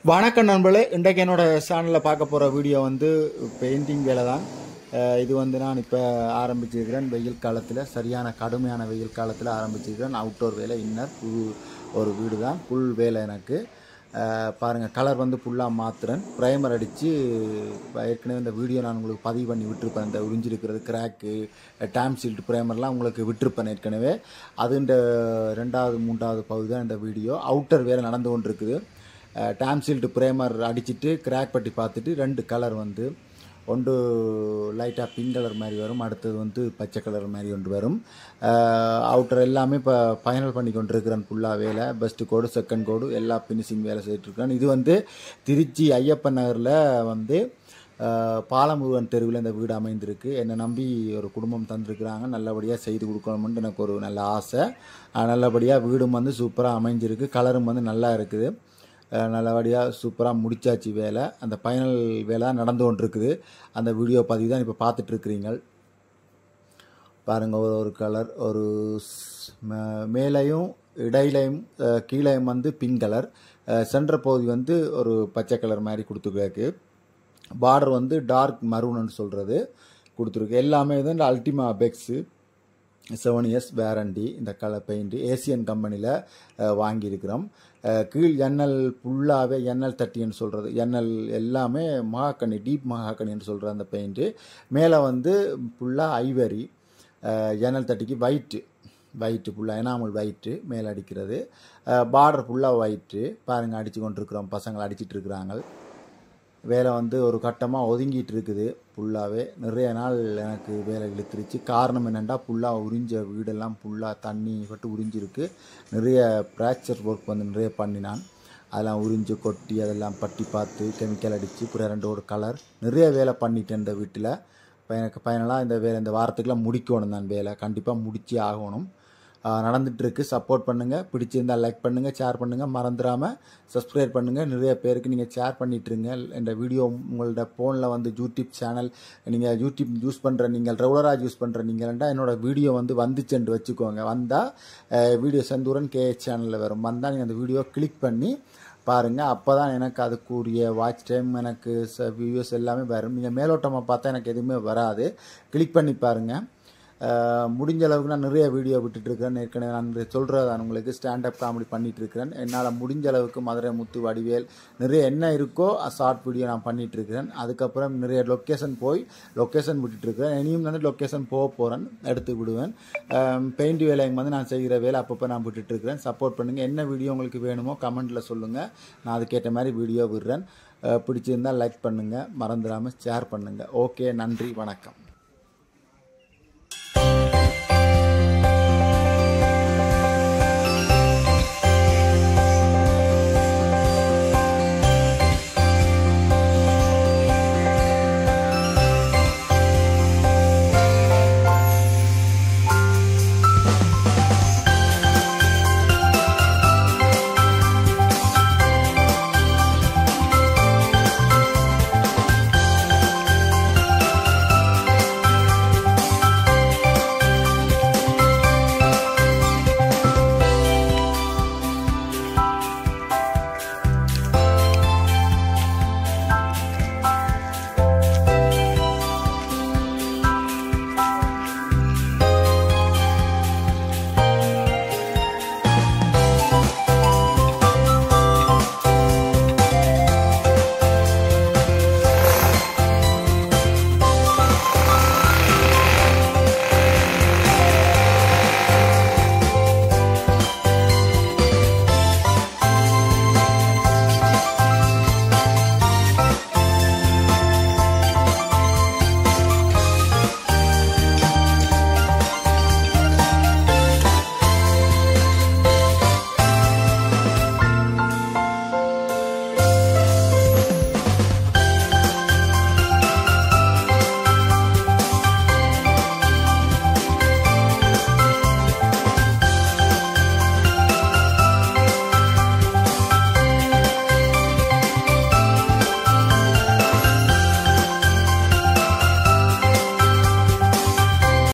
வணக்கம் நண்பர்களே இன்றைக்கு என்னோட சேனலில் பார்க்க போகிற வீடியோ வந்து பெயிண்டிங் வேலை தான் அஹ் இது வந்து நான் இப்போ ஆரம்பிச்சிருக்கிறேன் வெயில் காலத்தில் சரியான கடுமையான வெயில் காலத்தில் ஆரம்பிச்சிருக்கிறேன் அவுட்டோர் வேலை இன்னர் புல் ஒரு வீடு தான் புல் வேலை எனக்கு அஹ் பாருங்கள் கலர் வந்து ஃபுல்லாக மாத்துறேன் ப்ரைமர் அடித்து ஏற்கனவே இந்த வீடியோ நான் உங்களுக்கு பதிவு பண்ணி விட்டுருப்பேன் இந்த உறிஞ்சிருக்கிறது கிராக்கு டேம் சீல்டு ப்ரைமர்லாம் உங்களுக்கு விட்டுருப்பேன் ஏற்கனவே அது இந்த ரெண்டாவது மூன்றாவது பகுதி தான் இந்த வீடியோ அவுட்டர் வேலை நடந்து கொண்டிருக்குது டாம்சில்டு பிரேமர் அடிச்சிட்டு கிராக் பட்டி பார்த்துட்டு ரெண்டு கலர் வந்து ஒன்று லைட்டாக பிங்க் கலர் மாதிரி வரும் அடுத்தது வந்து பச்சை கலர் மாதிரி ஒன்று வரும் அவுட்டர் எல்லாமே இப்போ ஃபைனல் பண்ணி கொண்டிருக்கிறேன் ஃபுல்லாக வேலை பெஸ்ட்டு கோடு செகண்ட் கோடு எல்லா ஃபினிஷிங் வேலை செய்துட்ருக்கேன் இது வந்து திருச்சி ஐயப்பன் நகரில் வந்து அஹ், பாலமுருகன் தெருவில் இந்த வீடு அமைந்திருக்கு என்னை நம்பி ஒரு குடும்பம் தந்திருக்கிறாங்க நல்லபடியாக செய்து கொடுக்கணும்னு எனக்கு ஒரு நல்ல ஆசை அஹ், நல்லபடியாக வீடும் வந்து சூப்பராக அமைஞ்சிருக்கு கலரும் வந்து நல்லா இருக்குது அஹ் நல்லபடியாக சூப்பராக முடிச்சாச்சு வேலை அந்த ஃபைனல் வேலை நடந்து கொண்டிருக்குது அந்த வீடியோ பதிவு தான் இப்போ பார்த்துட்ருக்குறீங்க பாருங்கள் ஒரு ஒரு கலர் ஒரு ஸ்- மே- மேலேயும் இடையிலையும் அஹ், கீழேயும் வந்து பிங்க் கலர் சென்டர் பகுதி வந்து ஒரு பச்சை கலர் மாதிரி கொடுத்துருக்கு பார்டர் வந்து டார்க் மரூன்னு சொல்கிறது கொடுத்துருக்கு எல்லாமே வந்து இந்த அல்டிமா பெக்ஸு செவன் இயர்ஸ் வேரண்டி இந்த கலர் பெயிண்ட் ஏசியன் கம்பெனியில் வாங்கியிருக்கிறோம் அஹ், கீழ் எண்ணல் ஃபுல்லாகவே எண்ணல் தட்டின்னு சொல்கிறது எண்ணல் எல்லாமே மகாக்கனி டீப் மகாக்கனின்னு சொல்கிற அந்த பெயிண்ட்டு மேலே வந்து ஃபுல்லாக ஐவரி எண்ணல் தட்டிக்கு ஒயிட்டு ஒயிட்டு ஃபுல்லாக எனாமல் ஒயிட்டு மேலே அடிக்கிறது பார்டர் ஃபுல்லாக ஒயிட்டு பாருங்கள் அடித்து கொண்டிருக்கிறோம் பசங்களை அடிச்சிட்டு இருக்கிறாங்க வேலை வந்து ஒரு கட்டமாக ஒதுங்கிட்டு இருக்குது ஃபுல்லாகவே நிறைய நாள் எனக்கு வேலை இழுத்துருச்சு காரணம் என்னென்னா ஃபுல்லாக உறிஞ்ச வீடெல்லாம் ஃபுல்லாக தண்ணி பட்டு உறிஞ்சிருக்கு நிறைய ஃப்ராக்சர் ஒர்க் வந்து நிறைய பண்ணினான் அதெல்லாம் உறிஞ்சு கொட்டி அதெல்லாம் பட்டி பார்த்து கெமிக்கல் அடித்து அப்புறம் ரெண்டு ஒரு கலர் நிறைய வேலை பண்ணிட்டேன் இந்த வீட்டில் இப்போ எனக்கு ஃபைனலாக இந்த வேலை இந்த வாரத்துக்குலாம் முடிக்கணும் தான் வேலை கண்டிப்பாக முடிச்சே ஆகணும் நடந்துட்டு இருக்கு சப்போர்ட் பண்ணுங்க பிடிச்சிருந்தா லைக் பண்ணுங்க ஷேர் பண்ணுங்க மறந்துடாம சப்ஸ்கிரைப் பண்ணுங்க நிறைய பேருக்கு நீங்க ஷேர் பண்ணிட்டுருங்க இந்த வீடியோ உங்களோட ஃபோனில் வந்து யூடியூப் சேனல் நீங்க யூடியூப் யூஸ் பண்ற நீங்கள் ரெகுலராக யூஸ் பண்ற நீங்கள்டா என்னோட வீடியோ வந்து வந்துச்சுன்னு வச்சுக்கோங்க வந்தா வீடியோ செந்தூரன் கேஹெச் சேனலில் வரும் வந்தா நீங்க அந்த வீடியோ கிளிக் பண்ணி பாருங்க அப்பதான் எனக்கு அதுக்குரிய வாட்ச் டைம் எனக்கு வியூஸ் எல்லாமே வரும் நீங்கள் மேலோட்டமாக பார்த்தா எனக்கு எதுவுமே வராது கிளிக் பண்ணி பாருங்க அஹ் முடிஞ்ச அளவுக்கு நான் நிறைய வீடியோ விட்டுட்டு இருக்கிறேன் ஏற்கனவே நான் சொல்கிறது நான் உங்களுக்கு ஸ்டாண்டப் காமெடி பண்ணிட்டு இருக்கிறேன் என்னால் முடிஞ்ச அளவுக்கு மதுரை முத்து வடிவேல் நிறைய என்ன இருக்கோ ஷார்ட் வீடியோ நான் பண்ணிட்டு இருக்கிறேன் அதுக்கப்புறம் நிறைய லொக்கேஷன் போய் லொக்கேஷன் விட்டுட்டு இருக்கிறேன் இனியும் வந்து லொக்கேஷன் போக போகிறேன் எடுத்து விடுவேன் பெயிண்ட் வேலைங்க வந்து நான் செய்கிற வேலை அப்பப்போ நான் விட்டுட்டு இருக்கிறேன் சப்போர்ட் பண்ணுங்கள் என்ன வீடியோ உங்களுக்கு வேணுமோ கமெண்ட்டில் சொல்லுங்கள் நான் அதுக்கேற்ற மாதிரி வீடியோ விடுறேன் அஹ் பிடிச்சிருந்தா லைக் பண்ணுங்கள் மறந்துடாமல் ஷேர் பண்ணுங்கள் ஓகே நன்றி வணக்கம்